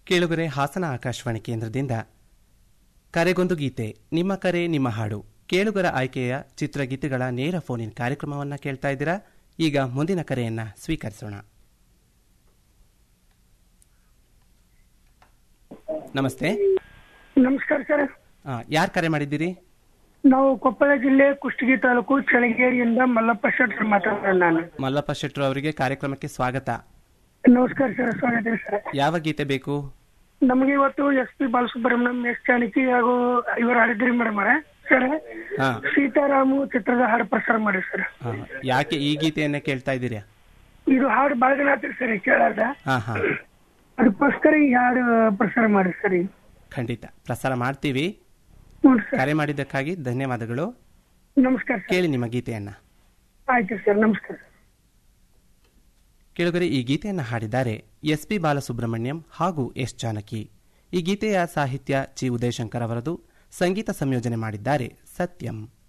ಕೇಳುಗರೆ ಹಾಸನ ಆಕಾಶವಾಣಿ ಕೇಂದ್ರದಿಂದ ಕರೆಗೊಂದು ಗೀತೆ ನಿಮ್ಮ ಕರೆ ನಿಮ್ಮ ಹಾಡು ಕೇಳುಗರ ಆಯ್ಕೆಯ ಚಿತ್ರಗೀತೆಗಳ ನೇರ ಫೋನಿನ್ ಕಾರ್ಯಕ್ರಮವನ್ನು ಕೇಳ್ತಾ ಇದ್ದೀರಾ ಈಗ ಮುಂದಿನ ಕರೆಯನ್ನ ಸ್ವೀಕರಿಸೋಣ ನಮಸ್ತೆ ನಮಸ್ಕಾರ ಸರ್ ಯಾರು ಕರೆ ಮಾಡಿದ್ದೀರಿ ನಾವು ಕೊಪ್ಪಳ ಜಿಲ್ಲೆ ಕುಷ್ಟಗಿ ತಾಲೂಕು ಚಳಗೇರಿಯಿಂದ ಮಲ್ಲಪ್ಪ ಶೆಟ್ಟರ್ ಮಾತಾಡ್ತಾರೆ ನಾನು ಮಲ್ಲಪ್ಪ ಶೆಟ್ರು ಅವರಿಗೆ ಕಾರ್ಯಕ್ರಮಕ್ಕೆ ಸ್ವಾಗತ ನಮಸ್ಕಾರ ಸರ್ ಸ್ವಾಗತ ಇದೆ ಸರ್ ಯಾವ ಗೀತೆ ಬೇಕು ನಮಗೆ ಇವತ್ತು S P Balasubrahmanyam S Janaki ಹಾಗೂ ಇವರು ಹಾಡಿದ್ರಿ ಮೇಡಮ್ ಸರ್ ಹಾ ಸೀತಾರಾಮು ಚಿತ್ರದ ಹಾಡು ಪ್ರಸಾರ ಮಾಡಿ ಸರ್ ಹಾ. ಯಾಕೆ ಈ ಗೀತೆಯನ್ನ ಕೇಳ್ತಾ ಇದ್ದೀರಾ ಇದು ಹಾಡು ಬಾಳ ದಿನ ಆತ್ರಿ ಸರ್ ಕೇಳಾದ ಹಾ ಹಾ ಅದಕ್ಕೋಸ್ಕರ ಈ ಹಾಡು ಪ್ರಸಾರ ಮಾಡಿ ಸರ್ ಈಗ. ಖಂಡಿತ ಪ್ರಸಾರ ಮಾಡ್ತೀವಿ ಹ್ಞೂ ಸರ್ ಕರೆ ಮಾಡಿದ್ದಕ್ಕಾಗಿ ಧನ್ಯವಾದಗಳು ನಮಸ್ಕಾರ ಸರ್ ಕೇಳಿ ನಿಮ್ಮ ಗೀತೆಯನ್ನ ಆಯ್ತು ಸರ್ ನಮಸ್ಕಾರ ಕೆಳಗರೆ ಈ ಗೀತೆಯನ್ನು ಹಾಡಿದ್ದಾರೆ ಎಸ್ ಪಿ ಬಾಲಸುಬ್ರಹ್ಮಣ್ಯಂ ಹಾಗೂ ಎಸ್ ಜಾನಕಿ ಈ ಗೀತೆಯ ಸಾಹಿತ್ಯ ಚಿ ಉದಯಶಂಕರ್ ಅವರದು ಸಂಗೀತ ಸಂಯೋಜನೆ ಮಾಡಿದ್ದಾರೆ ಸತ್ಯಂ